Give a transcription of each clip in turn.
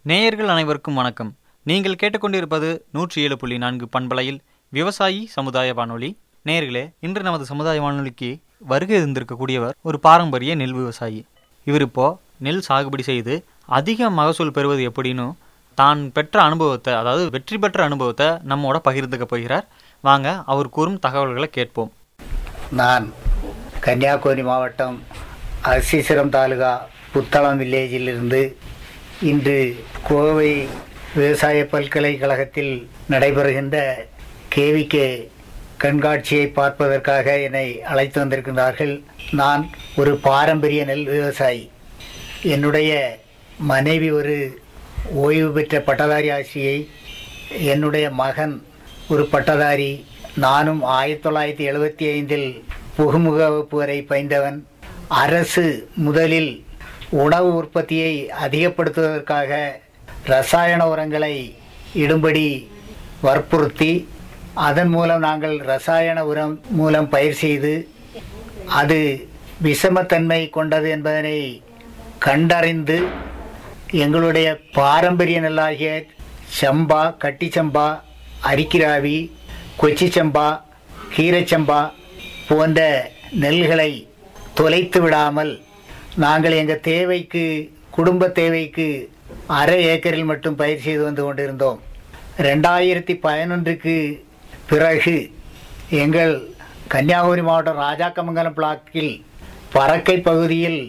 நேயர்கள் அனைவருக்கும் வணக்கம் நீங்கள் கேட்டுக்கொண்டிருப்பது நூற்றி ஏழு புள்ளி நான்கு பண்பலையில் விவசாயி சமுதாய வானொலி நேயர்களே இன்று நமது சமுதாய வானொலிக்கு வருகை இருந்திருக்கக்கூடியவர் ஒரு பாரம்பரிய நெல் விவசாயி இவர் இப்போ நெல் சாகுபடி செய்து அதிக மகசூல் பெறுவது எப்படின்னு தான் பெற்ற அனுபவத்தை அதாவது வெற்றி பெற்ற அனுபவத்தை நம்மோட பகிர்ந்துக்க போகிறார் வாங்க அவர் கூறும் தகவல்களை கேட்போம் நான் கன்னியாகுமரி மாவட்டம் அரிசிசிரம் தாலுகா புத்தளம் வில்லேஜிலிருந்து இன்று கோவை விவசாய பல்கலைக்கழகத்தில் நடைபெறுகின்ற கேவிகே கண்காட்சியை பார்ப்பதற்காக என்னை அழைத்து வந்திருக்கின்றார்கள் நான் ஒரு பாரம்பரிய நெல் விவசாயி என்னுடைய மனைவி ஒரு ஓய்வு பெற்ற பட்டதாரி ஆசிரியை என்னுடைய மகன் ஒரு பட்டதாரி நானும் ஆயிரத்தி தொள்ளாயிரத்தி எழுபத்தி ஐந்தில் புகுமுக வகுப்பு வரை பயின்றவன் அரசு முதலில் உணவு உற்பத்தியை அதிகப்படுத்துவதற்காக ரசாயன உரங்களை இடும்படி வற்புறுத்தி அதன் மூலம் நாங்கள் ரசாயன உரம் மூலம் பயிர் செய்து அது விஷமத்தன்மை கொண்டது என்பதனை கண்டறிந்து எங்களுடைய பாரம்பரிய நெல்லாகிய சம்பா கட்டிச்சம்பா அரிக்கிராவி கொச்சிச்சம்பா கீரைச்சம்பா போன்ற நெல்களை தொலைத்து விடாமல் நாங்கள் எங்கள் தேவைக்கு குடும்ப தேவைக்கு அரை ஏக்கரில் மட்டும் பயிர் செய்து வந்து கொண்டிருந்தோம் ரெண்டாயிரத்தி பதினொன்றுக்கு பிறகு எங்கள் கன்னியாகுமரி மாவட்டம் ராஜாக்கமங்கலம் பிளாக்கில் பறக்கை பகுதியில்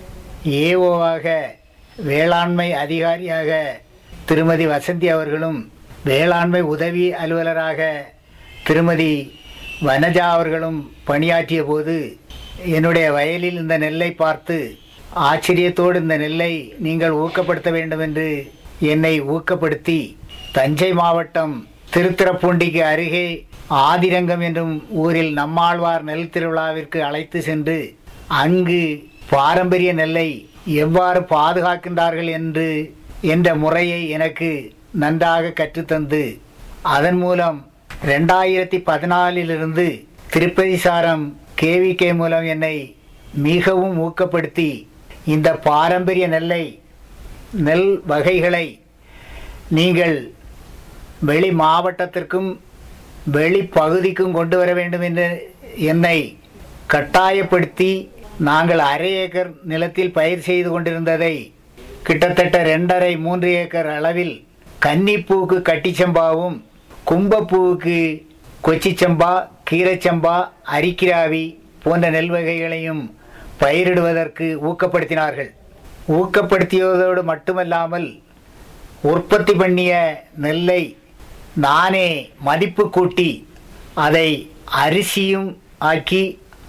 ஏஓவாக வேளாண்மை அதிகாரியாக திருமதி வசந்தி அவர்களும் வேளாண்மை உதவி அலுவலராக திருமதி வனஜா அவர்களும் பணியாற்றிய போது என்னுடைய வயலில் இந்த நெல்லை பார்த்து ஆச்சரியத்தோடு இந்த நெல்லை நீங்கள் ஊக்கப்படுத்த வேண்டும் என்று என்னை ஊக்கப்படுத்தி தஞ்சை மாவட்டம் திருத்துறைப்பூண்டிக்கு அருகே ஆதிரங்கம் என்னும் ஊரில் நம்மாழ்வார் நெல் திருவிழாவிற்கு அழைத்து சென்று அங்கு பாரம்பரிய நெல்லை எவ்வாறு பாதுகாக்கின்றார்கள் என்று என்ற முறையை எனக்கு நன்றாக கற்றுத்தந்து அதன் மூலம் ரெண்டாயிரத்தி பதினாலிலிருந்து திருப்பதி சாரம் கேவிகே மூலம் என்னை மிகவும் ஊக்கப்படுத்தி இந்த பாரம்பரிய நெல்லை நெல் வகைகளை நீங்கள் வெளி மாவட்டத்திற்கும் வெளி பகுதிக்கும் கொண்டு வர வேண்டும் என்று என்னை கட்டாயப்படுத்தி நாங்கள் அரை ஏக்கர் நிலத்தில் பயிர் செய்து கொண்டிருந்ததை கிட்டத்தட்ட ரெண்டரை மூன்று ஏக்கர் அளவில் கன்னிப்பூவுக்கு கட்டிச்சம்பாவும் கும்பப்பூவுக்கு கொச்சிச்சம்பா கீரைச்சம்பா அரிக்கிராவி போன்ற நெல் வகைகளையும் பயிரிடுவதற்கு ஊக்கப்படுத்தினார்கள் ஊக்கப்படுத்தியதோடு மட்டுமல்லாமல் உற்பத்தி பண்ணிய நெல்லை நானே மதிப்பு கூட்டி அதை அரிசியும் ஆக்கி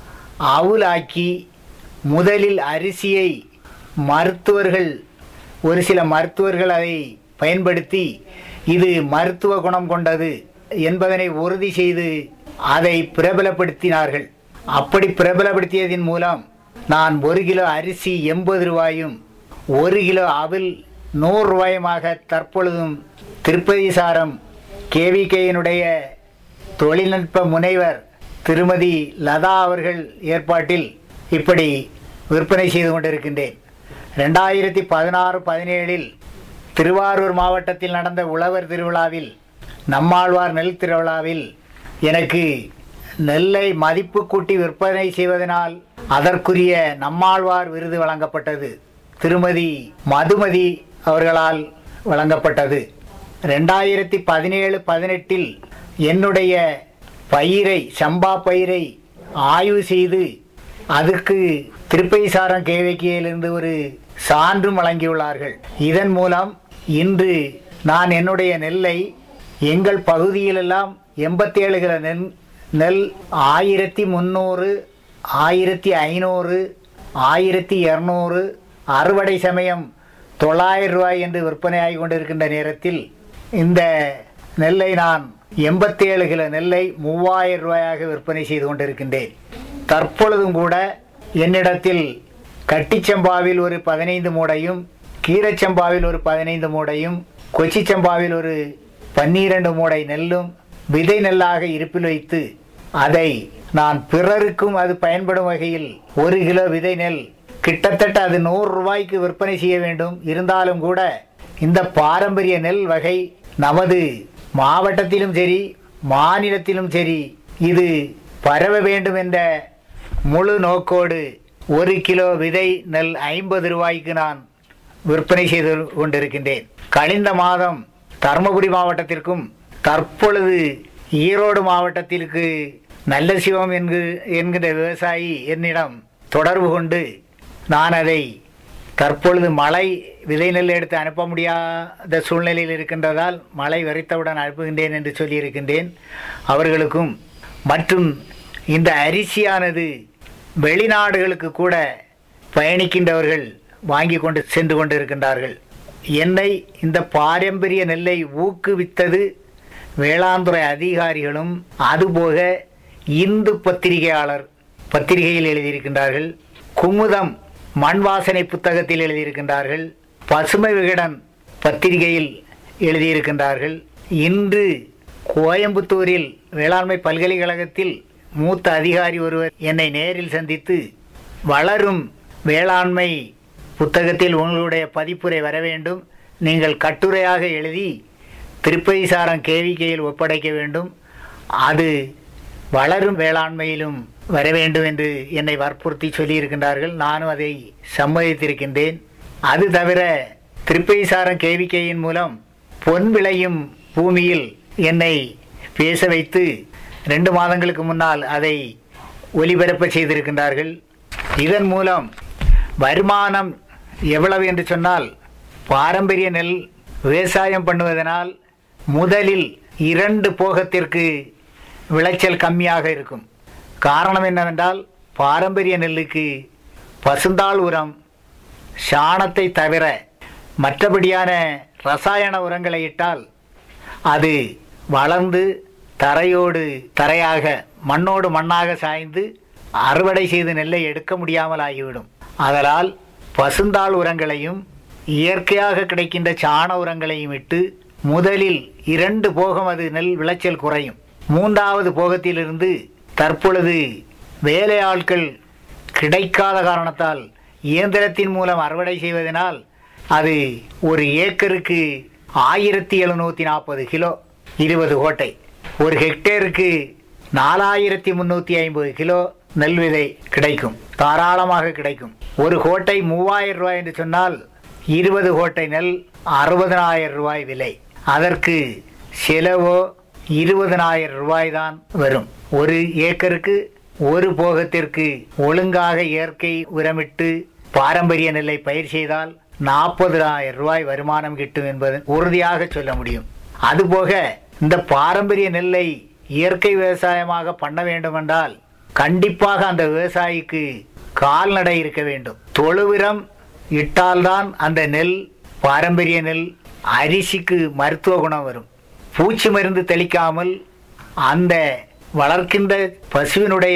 அவுலாக்கி முதலில் அரிசியை மருத்துவர்கள் ஒரு சில மருத்துவர்கள் அதை பயன்படுத்தி இது மருத்துவ குணம் கொண்டது என்பதனை உறுதி செய்து அதை பிரபலப்படுத்தினார்கள் அப்படி பிரபலப்படுத்தியதன் மூலம் நான் ஒரு கிலோ அரிசி எண்பது ரூபாயும் ஒரு கிலோ அவில் நூறு ரூபாயுமாக தற்பொழுதும் திருப்பதி சாரம் கேவிகேயினுடைய தொழில்நுட்ப முனைவர் திருமதி லதா அவர்கள் ஏற்பாட்டில் இப்படி விற்பனை செய்து கொண்டிருக்கின்றேன் ரெண்டாயிரத்தி பதினாறு பதினேழில் திருவாரூர் மாவட்டத்தில் நடந்த உழவர் திருவிழாவில் நம்மாழ்வார் நெல் திருவிழாவில் எனக்கு நெல்லை மதிப்பு கூட்டி விற்பனை செய்வதனால் அதற்குரிய நம்மாழ்வார் விருது வழங்கப்பட்டது திருமதி மதுமதி அவர்களால் வழங்கப்பட்டது ரெண்டாயிரத்தி பதினேழு பதினெட்டில் என்னுடைய பயிரை சம்பா பயிரை ஆய்வு செய்து அதற்கு திருப்பைசாரம் கேவிக்கையிலிருந்து ஒரு சான்றும் வழங்கியுள்ளார்கள் இதன் மூலம் இன்று நான் என்னுடைய நெல்லை எங்கள் பகுதியிலெல்லாம் எண்பத்தேழு கிலோ நெல் நெல் ஆயிரத்தி முந்நூறு ஆயிரத்தி ஐநூறு ஆயிரத்தி இரநூறு அறுவடை சமயம் தொள்ளாயிரம் ரூபாய் என்று விற்பனையாகி கொண்டிருக்கின்ற நேரத்தில் இந்த நெல்லை நான் எண்பத்தேழு கிலோ நெல்லை மூவாயிரம் ரூபாயாக விற்பனை செய்து கொண்டிருக்கின்றேன் தற்பொழுதும் கூட என்னிடத்தில் கட்டிச்சம்பாவில் ஒரு பதினைந்து மூடையும் கீரைச்சம்பாவில் ஒரு பதினைந்து மூடையும் கொச்சிச்சம்பாவில் ஒரு பன்னிரண்டு மூடை நெல்லும் விதை நெல்லாக இருப்பில் வைத்து அதை நான் பிறருக்கும் அது பயன்படும் வகையில் ஒரு கிலோ விதை நெல் கிட்டத்தட்ட அது நூறு ரூபாய்க்கு விற்பனை செய்ய வேண்டும் இருந்தாலும் கூட இந்த பாரம்பரிய நெல் வகை நமது மாவட்டத்திலும் சரி மாநிலத்திலும் சரி இது பரவ வேண்டும் என்ற முழு நோக்கோடு ஒரு கிலோ விதை நெல் ஐம்பது ரூபாய்க்கு நான் விற்பனை செய்து கொண்டிருக்கின்றேன் கழிந்த மாதம் தருமபுரி மாவட்டத்திற்கும் தற்பொழுது ஈரோடு மாவட்டத்திற்கு நல்ல சிவம் என்கு என்கிற விவசாயி என்னிடம் தொடர்பு கொண்டு நான் அதை தற்பொழுது மழை விதை நெல் எடுத்து அனுப்ப முடியாத சூழ்நிலையில் இருக்கின்றதால் மழை விரைத்தவுடன் அனுப்புகின்றேன் என்று சொல்லியிருக்கின்றேன் அவர்களுக்கும் மற்றும் இந்த அரிசியானது வெளிநாடுகளுக்கு கூட பயணிக்கின்றவர்கள் வாங்கி கொண்டு சென்று கொண்டிருக்கின்றார்கள் என்னை இந்த பாரம்பரிய நெல்லை ஊக்குவித்தது வேளாண்துறை அதிகாரிகளும் அதுபோக இந்து பத்திரிகையாளர் பத்திரிகையில் எழுதியிருக்கின்றார்கள் குமுதம் மண் வாசனை புத்தகத்தில் எழுதியிருக்கின்றார்கள் பசுமை விகடன் பத்திரிகையில் எழுதியிருக்கின்றார்கள் இன்று கோயம்புத்தூரில் வேளாண்மை பல்கலைக்கழகத்தில் மூத்த அதிகாரி ஒருவர் என்னை நேரில் சந்தித்து வளரும் வேளாண்மை புத்தகத்தில் உங்களுடைய பதிப்புரை வர வேண்டும் நீங்கள் கட்டுரையாக எழுதி திருப்பதிசாரம் கேவிக்கையில் ஒப்படைக்க வேண்டும் அது வளரும் வேளாண்மையிலும் வர வேண்டும் என்று என்னை வற்புறுத்தி சொல்லியிருக்கின்றார்கள் நானும் அதை சம்மதித்திருக்கின்றேன் அது தவிர திருப்பதிசாரம் கேவிக்கையின் மூலம் பொன் விளையும் பூமியில் என்னை பேச வைத்து ரெண்டு மாதங்களுக்கு முன்னால் அதை ஒலிபரப்ப செய்திருக்கின்றார்கள் இதன் மூலம் வருமானம் எவ்வளவு என்று சொன்னால் பாரம்பரிய நெல் விவசாயம் பண்ணுவதனால் முதலில் இரண்டு போகத்திற்கு விளைச்சல் கம்மியாக இருக்கும் காரணம் என்னவென்றால் பாரம்பரிய நெல்லுக்கு பசுந்தாள் உரம் சாணத்தை தவிர மற்றபடியான ரசாயன உரங்களை இட்டால் அது வளர்ந்து தரையோடு தரையாக மண்ணோடு மண்ணாக சாய்ந்து அறுவடை செய்து நெல்லை எடுக்க முடியாமல் ஆகிவிடும் அதனால் பசுந்தாள் உரங்களையும் இயற்கையாக கிடைக்கின்ற சாண உரங்களையும் இட்டு முதலில் இரண்டு போகம் அது நெல் விளைச்சல் குறையும் மூன்றாவது போகத்திலிருந்து தற்பொழுது வேலையாட்கள் கிடைக்காத காரணத்தால் இயந்திரத்தின் மூலம் அறுவடை செய்வதனால் அது ஒரு ஏக்கருக்கு ஆயிரத்தி எழுநூற்றி நாற்பது கிலோ இருபது கோட்டை ஒரு ஹெக்டேருக்கு நாலாயிரத்தி முந்நூற்றி ஐம்பது கிலோ நெல் விதை கிடைக்கும் தாராளமாக கிடைக்கும் ஒரு கோட்டை மூவாயிரம் ரூபாய் என்று சொன்னால் இருபது கோட்டை நெல் அறுபதனாயிரம் ரூபாய் விலை அதற்கு செலவோ இருபதனாயிரம் ரூபாய் தான் வரும் ஒரு ஏக்கருக்கு ஒரு போகத்திற்கு ஒழுங்காக இயற்கை உரமிட்டு பாரம்பரிய நெல்லை பயிர் செய்தால் நாற்பதாயிரம் ரூபாய் வருமானம் கிட்டும் என்பது உறுதியாக சொல்ல முடியும் அதுபோக இந்த பாரம்பரிய நெல்லை இயற்கை விவசாயமாக பண்ண வேண்டுமென்றால் கண்டிப்பாக அந்த விவசாயிக்கு கால்நடை இருக்க வேண்டும் தொழுவிரம் இட்டால்தான் அந்த நெல் பாரம்பரிய நெல் அரிசிக்கு மருத்துவ குணம் வரும் பூச்சி மருந்து தெளிக்காமல் அந்த வளர்க்கின்ற பசுவினுடைய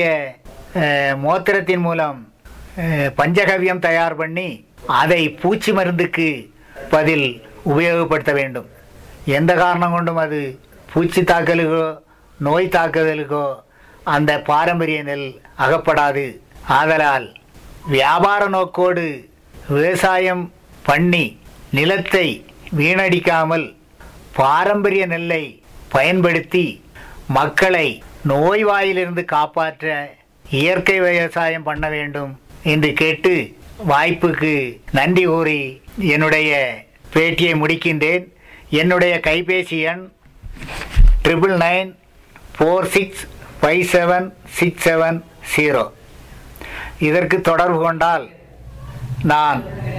அஹ், மூத்திரத்தின் மூலம் அஹ், பஞ்சகவ்யம் தயார் பண்ணி அதை பூச்சி மருந்துக்கு பதில் உபயோகப்படுத்த வேண்டும் எந்த காரணம் கொண்டும் அது பூச்சி தாக்கலுக்கோ நோய் தாக்குதலுக்கோ அந்த பாரம்பரிய நெல் அகப்படாது ஆதலால் வியாபார நோக்கோடு விவசாயம் பண்ணி நிலத்தை வீணடிக்காமல் பாரம்பரிய நெல்லை பயன்படுத்தி மக்களை நோய்வாயிலிருந்து காப்பாற்ற இயற்கை விவசாயம் பண்ண வேண்டும் என்று கேட்டு வாய்ப்புக்கு நன்றி கூறி என்னுடைய பேட்டியை முடிக்கின்றேன் என்னுடைய கைபேசி எண் triple nine four six five seven six seven zero இதற்கு தொடர்பு கொண்டால் நான்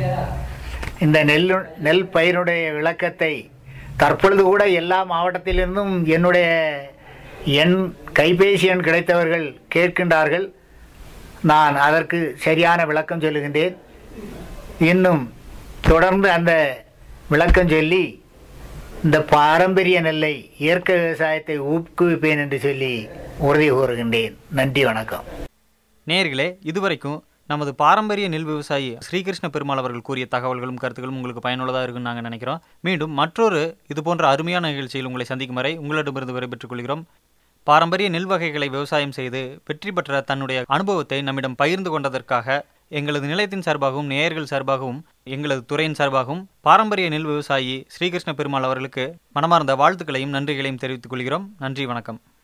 இந்த நெல் நெல் பயிரினுடைய விளக்கத்தை தற்பொழுது கூட எல்லா மாவட்டத்திலிருந்தும் என்னுடைய எண் கைபேசி எண் கிடைத்தவர்கள் கேட்கின்றார்கள் நான் அதற்கு சரியான விளக்கம் சொல்லுகின்றேன் இன்னும் தொடர்ந்து அந்த விளக்கம் சொல்லி இந்த பாரம்பரிய நெல்லை இயற்கை விவசாயத்தை ஊக்குவிப்பேன் என்று சொல்லி உறுதி கூறுகின்றேன் நன்றி வணக்கம் நேயர்களே இதுவரைக்கும் நமது பாரம்பரிய நெல் விவசாயி ஸ்ரீகிருஷ்ண பெருமாள் அவர்கள் கூறிய தகவல்களும் கருத்துக்களும் உங்களுக்கு பயனுள்ளதாக இருக்குன்னு நாங்கள் நினைக்கிறோம் மீண்டும் மற்றொரு இது போன்ற அருமையான நிகழ்ச்சியில் உங்களை சந்திக்கும் வரை உங்களிடமிருந்து விடைபெற்றுக் கொள்கிறோம் பாரம்பரிய நெல் வகைகளை விவசாயம் செய்து வெற்றி பெற்ற தன்னுடைய அனுபவத்தை நம்மிடம் பகிர்ந்து கொண்டதற்காக எங்களது நிலையத்தின் சார்பாகவும் நேயர்கள் சார்பாகவும் எங்களது துறையின் சார்பாகவும் பாரம்பரிய நெல் விவசாயி ஸ்ரீகிருஷ்ண பெருமாள் அவர்களுக்கு மனமார்ந்த வாழ்த்துக்களையும் நன்றிகளையும் தெரிவித்துக் கொள்கிறோம் நன்றி வணக்கம்